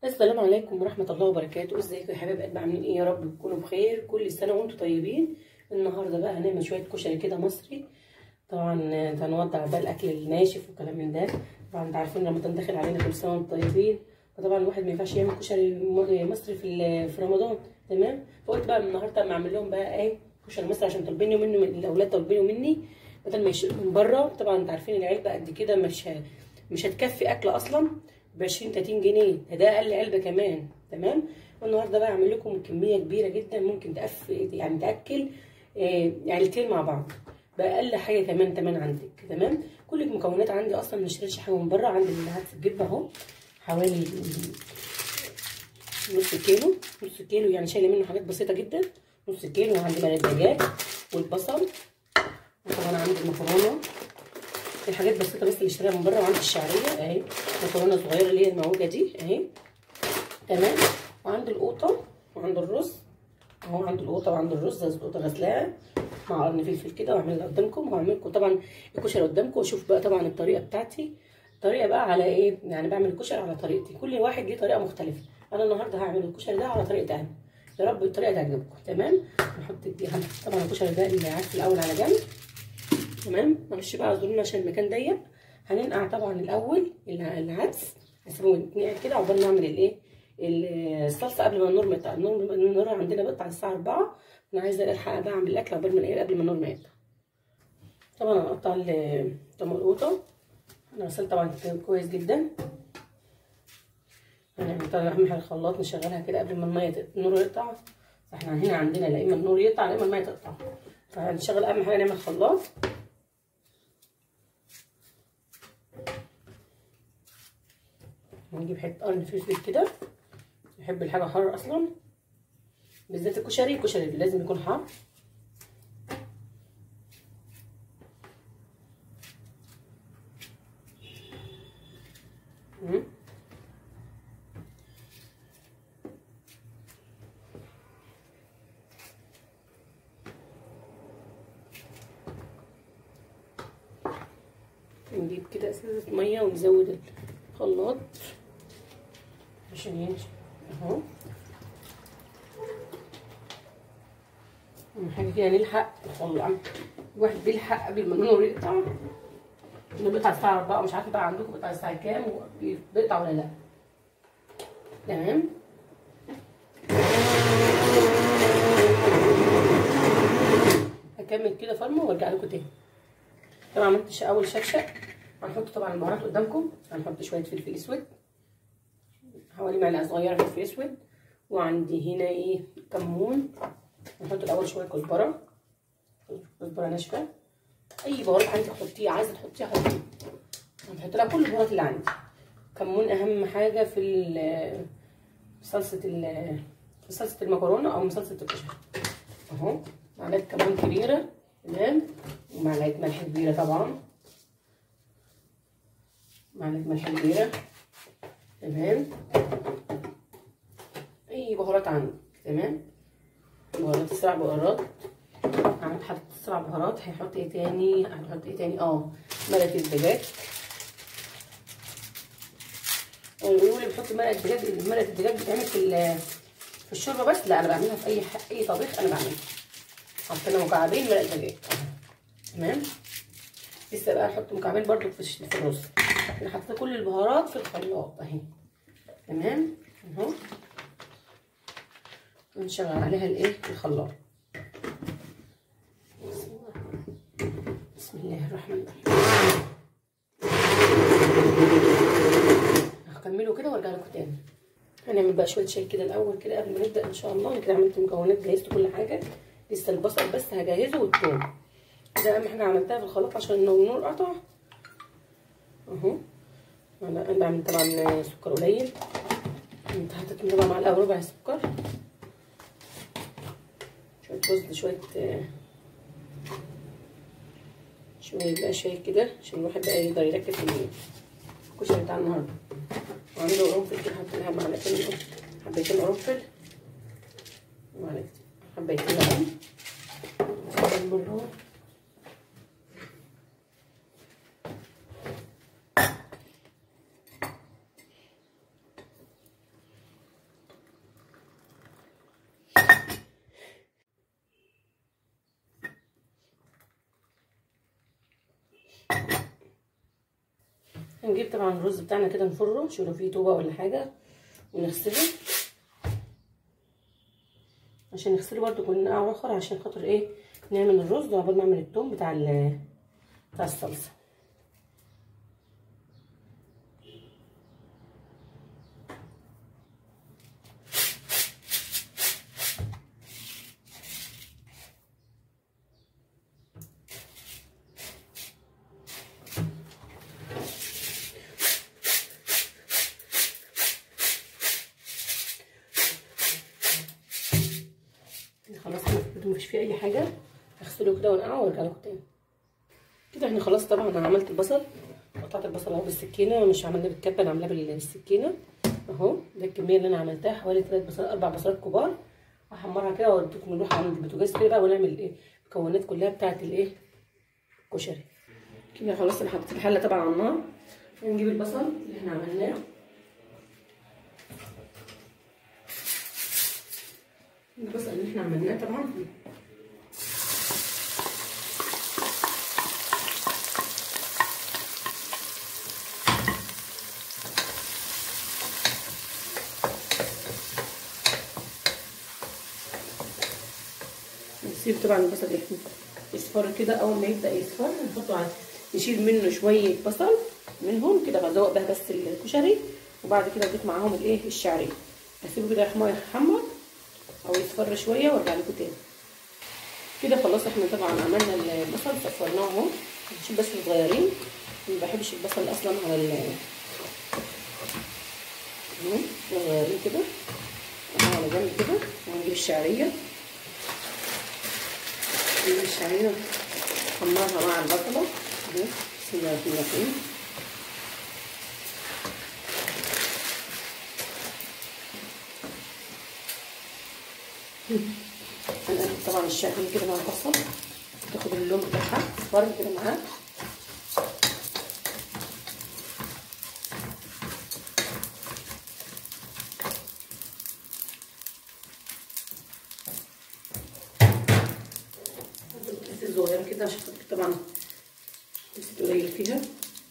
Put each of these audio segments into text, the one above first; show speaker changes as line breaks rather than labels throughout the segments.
السلام عليكم ورحمة الله وبركاته ازيكم يا حبايب قلبي عاملين ايه يا رب تكونوا بخير كل سنة وانتم طيبين النهاردة بقى هنعمل شوية كشري كده مصري طبعا هنوضع بقى الاكل الناشف وكلام من ده طبعا انتوا عارفين رمضان داخل علينا كل سنة وانتم طيبين فطبعا الواحد ما ينفعش يعمل كشري مصري في في رمضان تمام فقلت بقى النهارده اما اعمل لهم بقى ايه كشري مصري عشان طالبينه منه من الاولاد طالبينه مني بدل ما يشتروا من بره طبعا انتوا عارفين العلبه قد كده مش مش هتكفي اكل اصلا ب 20 30 جنيه ده اقل علبه كمان تمام والنهارده بقى اعمل لكم كميه كبيره جدا ممكن تقف يعني تاكل آه عيلتين مع بعض باقل حاجه كمان تمام عندك تمام كل المكونات عندي اصلا ما اشتريتش حاجه من بره عندي العدس الجبه اهو حوالي نص كيلو نص كيلو يعني شايله منه حاجات بسيطه جدا نص كيلو وعندي بقى الدجاج والبصل وطبعا عندي المكرونه الحاجات بسيطه بس اللي اشتريها من بره وعندي الشعريه اهي مكرونه صغيره اللي هي المعوجه دي اهي تمام وعندي القوطه وعندي الرز اهو عندي القوطه وعندي الرز القوطه غسلاها مع قرن فلفل كده واعملها قدامكم وهعمل لكم طبعا الكشري قدامكم واشوف بقى طبعا الطريقه بتاعتي الطريقه بقى على ايه يعني بعمل الكشري على طريقتي كل واحد ليه طريقه مختلفه انا النهارده هعمل الكشري ده على طريقتي انا يا رب الطريقه تعجبكم تمام هنحط دي طبعا الكشري ده اللي عارف الاول على جنب تمام معلش بقى اعذرونا عشان المكان ضيق هننقع طبعا الاول العدس هسيبه يتنقع كده عقبال ما اعمل الايه الصلصه قبل ما النور ما يقطع النور النور عندنا بيقطع الساعه 4 انا عايزه الحق بقى اعمل الاكل عقبال ما قبل ما النور ما يقطع طبعا هنقطع الطماطم انا غسلت طبعا كويس جدا هنعمل طبعا اهم حاجه الخلاط نشغلها كده قبل ما الميه النور يقطع احنا هنا عندنا لا اما النور يقطع لا اما الميه تقطع فهنشغل اهم حاجه نعمل خلاط ونجيب حته قرن فلفل كده بحب الحاجه حار اصلا بالذات الكشري الكشري لازم يكون حار نجيب كده ازازه ميه ونزود الخلاط عشان ينشف اهو حاجه كده نلحق الخلاط الواحد بيلحق قبل ما النور يقطع انه بيقطع الساعه 4 مش عارفه بقى عندكم بيقطع الساعه كام بيقطع ولا لا تمام هكمل كده فرمه وارجع لكم تاني طبعا عملت اول شكشك هنحط طبعا البهارات قدامكم هنحط شويه فلفل اسود حوالي معلقه صغيره فلفل اسود وعندي هنا ايه كمون نحط الاول شويه كزبره كزبره ناشفه اي بهارات عندك حطيه عايزه تحطيها حطيه هنحط لها كل البهارات اللي عندي كمون اهم حاجه في صلصه في صلصه المكرونه او صلصه الكشري اهو معلقه كمون كبيره تمام ومعلقه ملح كبيره طبعا معلقه ملح كبيره تمام اي بهارات عندك تمام بهارات السبع بهارات عملت حطيت السبع بهارات هيحط ايه تاني هنحط ايه تاني اه مرقه الدجاج يقولوا لي بحط مرقه الدجاج مرقه الدجاج بتتعمل في في الشوربه بس لا انا بعملها في اي اي طبيخ انا بعملها حطينا مكعبين مرقه دجاج تمام لسه بقى نحط مكعبين برده في الرز انا حطيت كل البهارات في الخلاط اهي تمام اهو ونشغل عليها الايه الخلاط بسم الله الرحمن الرحيم هكمله كده وارجع لكم تاني هنعمل بقى شويه شاي كده الاول كده قبل ما نبدا ان شاء الله انا كده عملت المكونات جهزت كل حاجه لسه البصل بس هجهزه والثوم ده اهم حاجه عملتها في الخلاط عشان لو النور قطع اهو انا بعمل طبعا سكر قليل انت حطيت ربع معلقه وربع سكر شويه رز شويه شويه بقى شاي كده عشان الواحد بقى يقدر يركز في الكشري بتاع النهارده وعنده قرنفل كده حط لها معلقتين حبيتين قرنفل ومعلقتين حبيتين لبن بالمره هنجيب طبعا الرز بتاعنا كده نفره شوف لو فيه طوبه ولا حاجه ونغسله عشان نغسله برده كل نقع اخر عشان خاطر ايه نعمل الرز وعقبال ما اعمل التوم بتاع بتاع الصلصه خلاص المفروض مفيش فيه اي حاجه هغسله كده وانقعه وارجع لكم تاني كده احنا خلاص طبعا انا عملت البصل قطعت البصل اهو بالسكينه مش عاملاه بالكبه انا عاملاه بالسكينه اهو ده الكميه اللي انا عملتها حوالي ثلاث بصل اربع بصلات كبار هحمرها كده واوديكم نروح عند البوتاجاز كده بقى ونعمل ايه المكونات كلها بتاعه الايه الكشري كده خلاص انا حطيت الحله طبعا على النار هنجيب البصل اللي احنا عملناه البصل اللي احنا عملناه طبعا نسيب طبعا البصل يصفر كده اول ما يبدا يصفر نحطه على نشيل منه شويه بصل منهم كده بزوق بها بس الكشري وبعد كده اضيف معاهم الايه الشعريه هسيبه كده يحمر او يصفر شويه وارجع لكم تاني كده خلاص احنا طبعا عملنا البصل صفرناه اهو نشيل بس صغيرين ما بحبش البصل اصلا على ال صغيرين كده على جنب كده ونجيب الشعريه نجيب الشعريه نحمرها مع البصله بسم الله الرحمن الرحيم هنقلب طبعا الشعريه كده مع البصل تاخد اللون بتاعها اصفر كده معاه صغيره كده عشان خاطر طبعا نسيت قليل فيها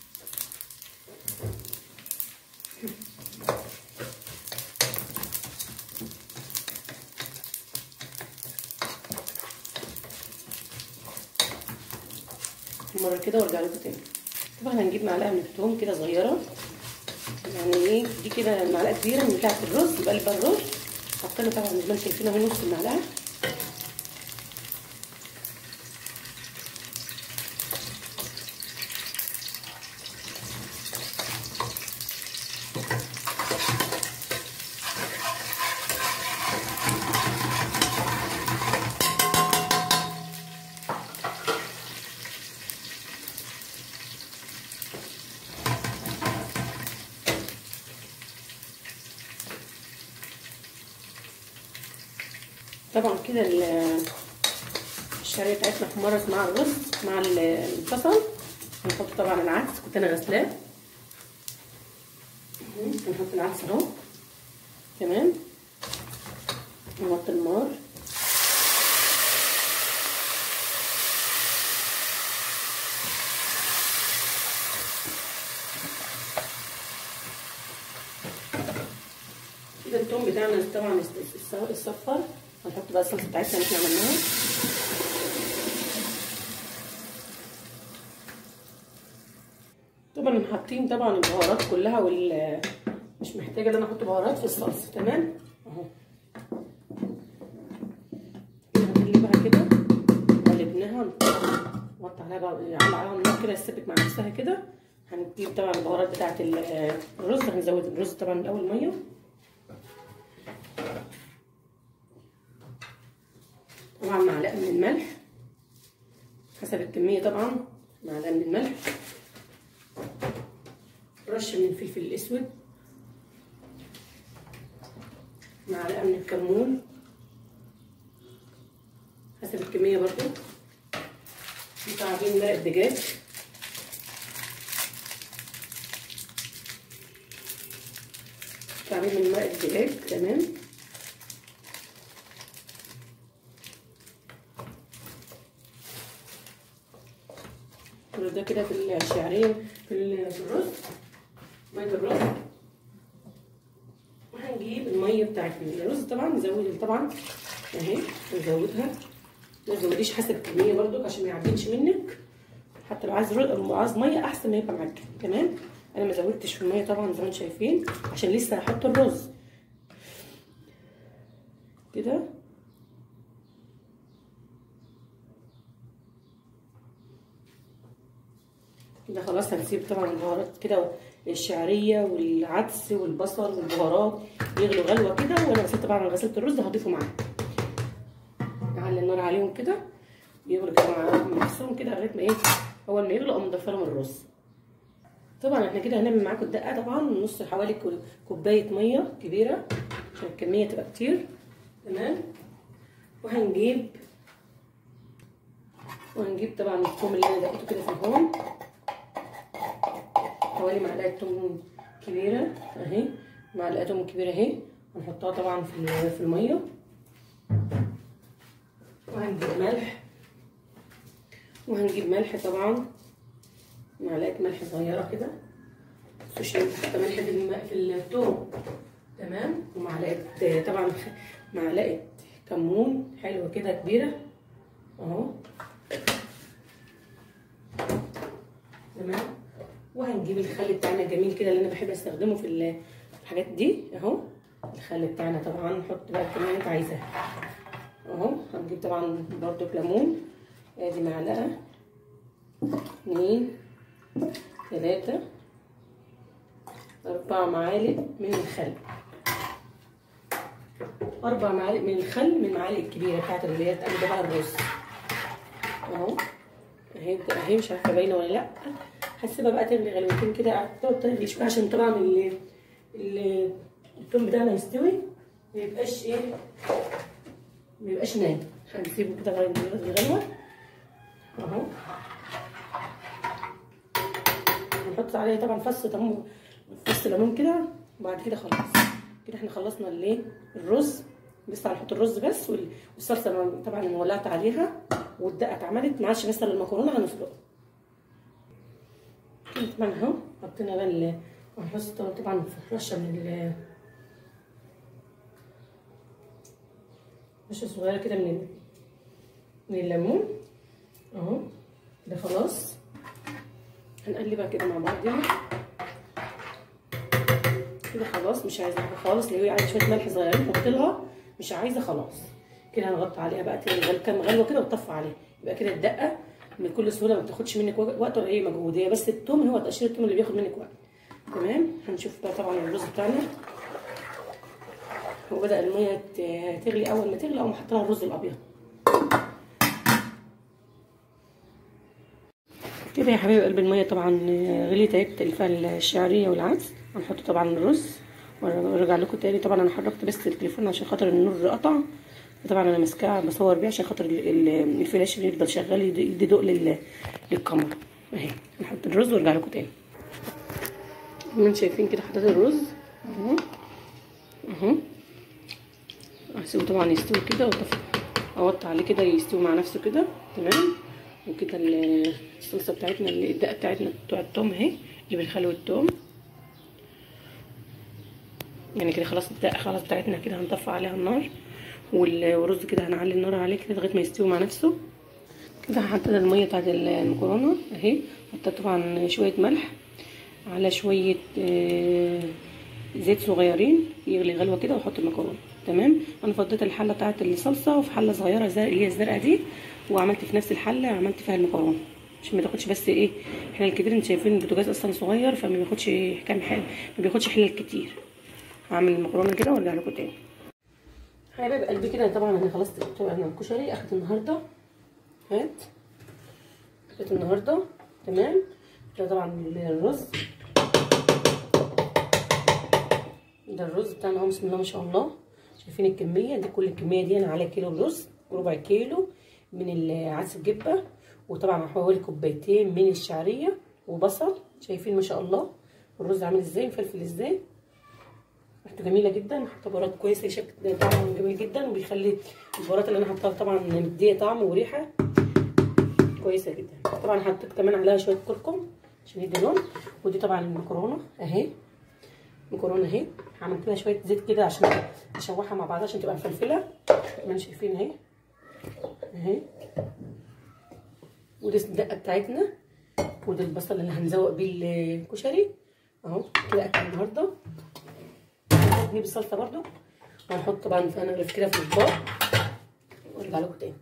مره كده وارجع لكم تاني طبعا هنجيب معلقه من الثوم كده صغيره يعني ايه دي كده معلقه كبيره من بتاعه الرز بقلب الرز حطينا طبعا زي ما انتم شايفين اهو نص المعلقه طبعا كده الشعريه بتاعتنا اتمرت مع الرز مع البصل هنحط طبعا العدس كنت انا غسلاه هنحط العدس اهو تمام نوطي النار كده التوم بتاعنا طبعا اتصفر هنحط بقى الصلصه بتاعتنا اللي احنا عملناها طبعا حاطين طبعا البهارات كلها وال مش محتاجه ان انا احط بهارات في الصلصه تمام اهو نقلبها كده قلبناها نحط عليها بقى على على النار كده تثبت مع نفسها كده هنجيب طبعا البهارات بتاعه الرز هنزود الرز طبعا الاول ميه طبعا معلقه من الملح حسب الكميه طبعا معلقه من الملح رشه من الفلفل الاسود معلقه من الكمون حسب الكميه برضو مكعبين مرق دجاج مكعبين من مرق الدجاج تمام كل ده كده في الشعريه في الرز ميه الرز وهنجيب الميه بتاعت الرز طبعا نزود طبعا اهي نزودها ما تزوديش حسب الكميه برضو عشان ما يعجنش منك حتى لو عايز رز عايز ميه احسن ما يبقى معجن تمام انا ما زودتش في الميه طبعا زي ما انتم شايفين عشان لسه هحط الرز كده كده خلاص هنسيب طبعا البهارات كده الشعريه والعدس والبصل والبهارات يغلوا غلوه كده وانا غسلت طبعا غسلت الرز هضيفه معاه نعلي النار عليهم كده يغلوا كده مع نفسهم كده لغايه ما ايه اول ما يغلوا اقوم مضيفه لهم الرز طبعا احنا كده هنعمل معاكم الدقه طبعا نص حوالي كوبايه ميه كبيره عشان الكميه تبقى كتير تمام وهنجيب وهنجيب طبعا الثوم اللي انا دقيته كده في الهون حوالي معلقه توم كبيره اهي معلقه توم كبيره اهي هنحطها طبعا في في الميه وهنجيب ملح وهنجيب ملح طبعا معلقه ملح صغيره كده مش حتى ملح في الم... في الثوم تمام ومعلقه طبعا معلقه كمون حلوه كده كبيره اهو تمام وهنجيب الخل بتاعنا الجميل كده اللي انا بحب استخدمه في الحاجات دي اهو الخل بتاعنا طبعا نحط بقى الكميه اللي انت عايزاها اهو هنجيب طبعا برضو ليمون ادي معلقه اتنين تلاته اربع معالق من الخل اربع معالق من الخل من المعالق الكبيره بتاعت اللي هي تقلب بقى الرز اهو اهي اهي مش عارفه باينه ولا لا هسيبها بقى تغلي غلوتين كده تقعد تغلي شويه عشان طبعا ال ال التوم بتاعنا يستوي ما يبقاش ايه ما يبقاش نايم هنسيبه كده لغايه ما الغلوه اهو هنحط عليه طبعا فص ليمون فص ليمون كده وبعد كده خلاص كده احنا خلصنا الايه الرز لسه هنحط الرز بس والصلصه طبعا انا ولعت عليها والدقه اتعملت ما عادش بس المكرونه هنسلقها طبعا اهو حطينا بقى هنحط طبعا رشه من ال رشه صغيره كده من من الليمون اهو كده خلاص هنقلبها كده مع بعضنا كده خلاص مش عايزه حاجه خالص اللي هي عايزه شويه ملح صغيرين نحط لها مش عايزه خلاص كده هنغطي عليها بقى تاني كام غلوه كده ونطفي عليها يبقى كده الدقه بكل سهوله ما بتاخدش منك وقت ولا اي مجهود هي بس التوم هو تقشير التوم اللي بياخد منك وقت تمام هنشوف بقى طبعا الرز بتاعنا هو بدا الميه تغلي اول ما تغلي اقوم حاطه لها الرز الابيض كده يا حبايبي قلب الميه طبعا غليت اهي الشعريه والعدس هنحط طبعا الرز وارجع لكم تاني طبعا انا حركت بس التليفون عشان خاطر النور قطع طبعا انا ماسكاه بصور بيه عشان خاطر الفلاش اللي يفضل شغال يدي ضوء للكاميرا اهي نحط الرز وارجع لكم تاني من شايفين كده حطيت الرز اهو اهو هسيبه طبعا يستوي كده اوطي عليه كده يستوي مع نفسه كده تمام وكده الصلصه بتاعتنا اللي الدقه بتاعتنا بتوع التوم اهي اللي بالخل والتوم يعني كده خلاص الدقه خلاص بتاعتنا كده هنطفي عليها النار والرز كده هنعلي النار عليه كده لغايه ما يستوي مع نفسه كده حطينا الميه بتاعت المكرونه اهي حطيت طبعا شويه ملح على شويه زيت صغيرين يغلي غلوه كده واحط المكرونه تمام انا فضيت الحله بتاعت الصلصه وفي حله صغيره زي اللي هي الزرقاء دي وعملت في نفس الحله عملت فيها المكرونه عشان ما تاخدش بس ايه حلال كتير انتوا شايفين البوتاجاز اصلا صغير فما بياخدش كام حل ما بياخدش حلال كتير هعمل المكرونه كده وارجع لكم تاني حبايب قلبي كده طبعا انا خلصت طبعا الكشري اخدت النهارده هات اخدت النهارده تمام ده طبعا الرز ده الرز بتاعنا اهو بسم الله ما شاء الله شايفين الكميه دي كل الكميه دي انا عليها كيلو رز وربع كيلو من عدس الجبه وطبعا حوالي كوبايتين من الشعريه وبصل شايفين ما شاء الله الرز عامل ازاي مفلفل ازاي ريحته جميله جدا حاطه بهارات كويسه شكل طعمه جميل جدا وبيخلي البهارات اللي انا حطاها طبعا مديه طعم وريحه كويسه جدا طبعا حطيت كمان عليها شويه كركم عشان يدي لون ودي طبعا المكرونه اهي مكرونه اهي عملت لها شويه زيت كده عشان اشوحها مع بعضها عشان تبقى مفلفله كمان شايفين اهي اهي ودي الدقه بتاعتنا ودي البصل اللي هنزوق بيه الكشري اهو كده اكل النهارده نجيب الصلصه برده وهنحط طبعا هنغرف كده في الاطباق وارجع لكم تاني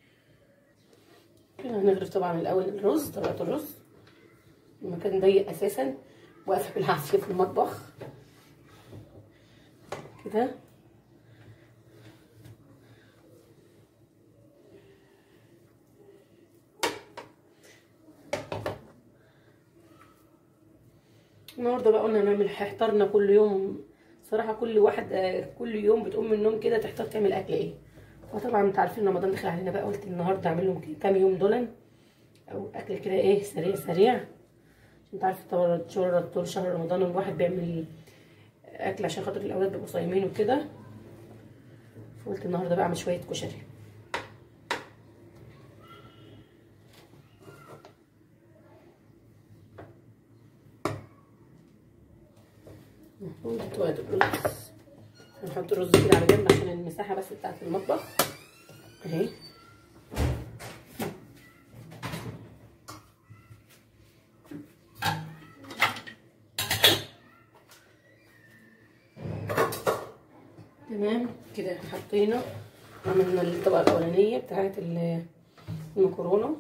كده هنغرف طبعا الاول الرز طبقه الرز المكان ضيق اساسا واقفه بالعافيه في المطبخ كده النهارده بقى قلنا نعمل احترنا كل يوم صراحه كل واحد كل يوم بتقوم من النوم كده تحتار تعمل اكل ايه فطبعا انتوا عارفين رمضان داخل علينا بقى قلت النهارده اعمل لهم كام يوم دول او اكل كده ايه سريع سريع عشان انت عارف طبعا شهر طول شهر رمضان الواحد بيعمل اكل عشان خاطر الاولاد بيبقوا صايمين وكده فقلت النهارده بقى اعمل شويه كشري ونحط الرز هنحط الرز كده على جنب عشان المساحه بس بتاعت المطبخ اهي تمام كده حطينا عملنا الطبقه الاولانيه بتاعت المكرونه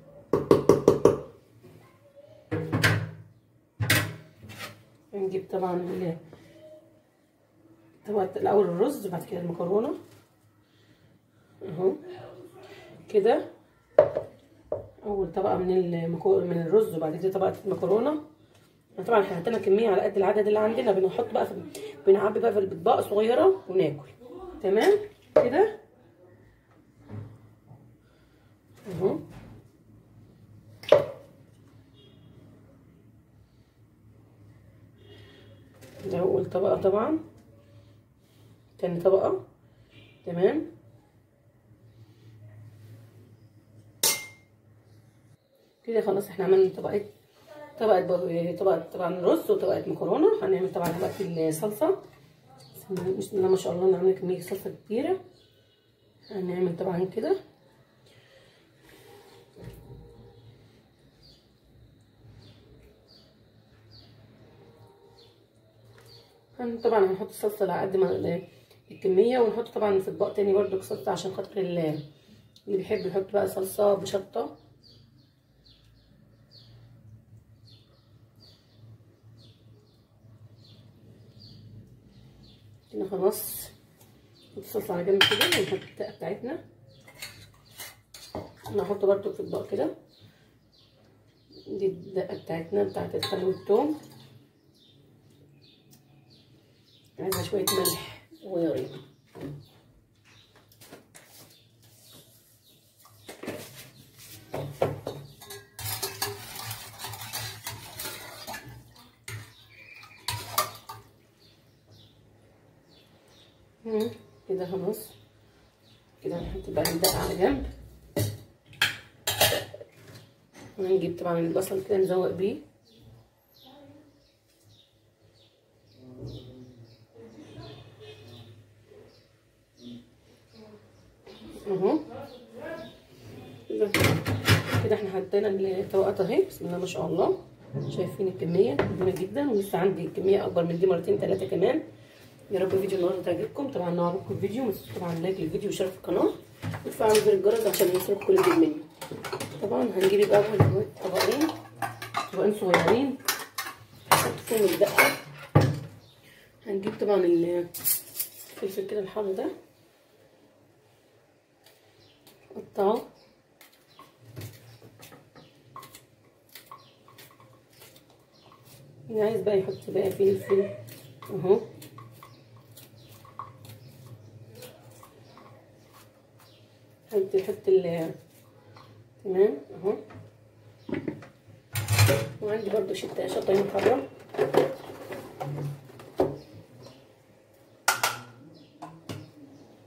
هنجيب طبعا طبقه الاول الرز وبعد كده المكرونه اهو كده اول طبقه من المكو... من الرز وبعد كده طبقه المكرونه طبعا احنا حطينا كميه على قد العدد اللي عندنا بنحط بقى في بنعبي بقى في الاطباق صغيره وناكل تمام كده اهو ده اول طبقه طبعا تاني طبقه تمام كده خلاص احنا عملنا طبقات طبقه طبقه طبعا رز وطبقه مكرونه هنعمل طبعا دلوقتي الصلصه بسم الله ما شاء الله نعمل كميه صلصه كبيره هنعمل طبعا كده طبعا هنحط الصلصه على قد ما الكميه ونحط طبعا في اطباق تاني برده صلصه عشان خاطر اللي بيحب يحط بقى صلصه بشطه كده خلاص نحط الصلصه على جنب كده ونحط الدقه بتاعتنا انا هحط برده في اطباق كده دي الدقه بتاعتنا بتاعت الخل والثوم عايزه شويه ملح صغيرين كده خلاص كده هنحط بقى الدقه على جنب ونجيب طبعا البصل كده نزوق بيه اهو كده كده احنا حطينا الطبقات اهي بسم الله ما شاء الله شايفين الكميه كبيره جدا ولسه عندي كميه اكبر من دي مرتين ثلاثه كمان يا رب الفيديو النهارده تعجبكم طبعا لو عجبكم الفيديو ما تنسوش طبعا لايك للفيديو وشارك في القناه وتفعلوا زر الجرس عشان يوصلكم كل جديد مني طبعا هنجيب بقى اول طبقين طبقين صغيرين نحط فيهم الدقه هنجيب طبعا الفلفل كده الحار ده قطعه اللي عايز بقى يحط بقى فلفل اهو حط يحط ال تمام اهو وعندي برضو شطه شطه حمرا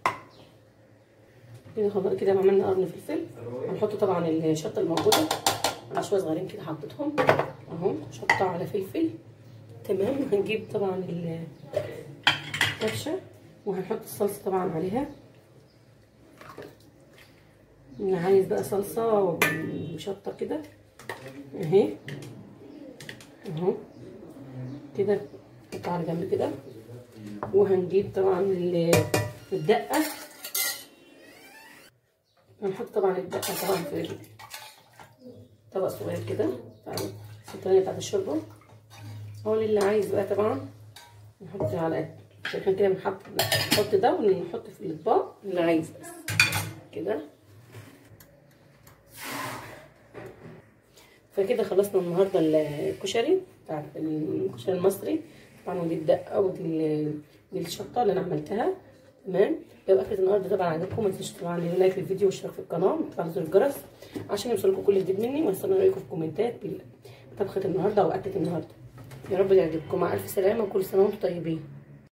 كده خلاص كده عملنا قرن فلفل هنحط طبعا الشطه الموجوده على شويه صغيرين كده حطيتهم اهو شطه على فلفل تمام هنجيب طبعا الكبشه وهنحط الصلصه طبعا عليها اللي عايز بقى صلصه وشطه كده اهي اهو كده نحطها على جنب كده وهنجيب طبعا الدقه هنحط طبعا الدقه طبعا في طبق صغير كده الصينيه بتاعت الشوربه هو اللي عايز بقى طبعا نحط على شايفين كده بنحط نحط ده ونحط في الاطباق اللي عايز بس كده فكده خلصنا النهارده الكشري بتاع الكشري المصري طبعا ودي الدقه ودي دي الشطه اللي انا عملتها تمام لو اكلت النهارده طبعا عجبكم ما تنسوش طبعا لايك للفيديو واشتراك في القناه وتفعلوا زر الجرس عشان يوصلكم كل جديد مني واستنى رايكم في الكومنتات بطبخه النهارده او اكله النهارده يا رب يعجبكم مع الف سلامه وكل سنه وانتم طيبين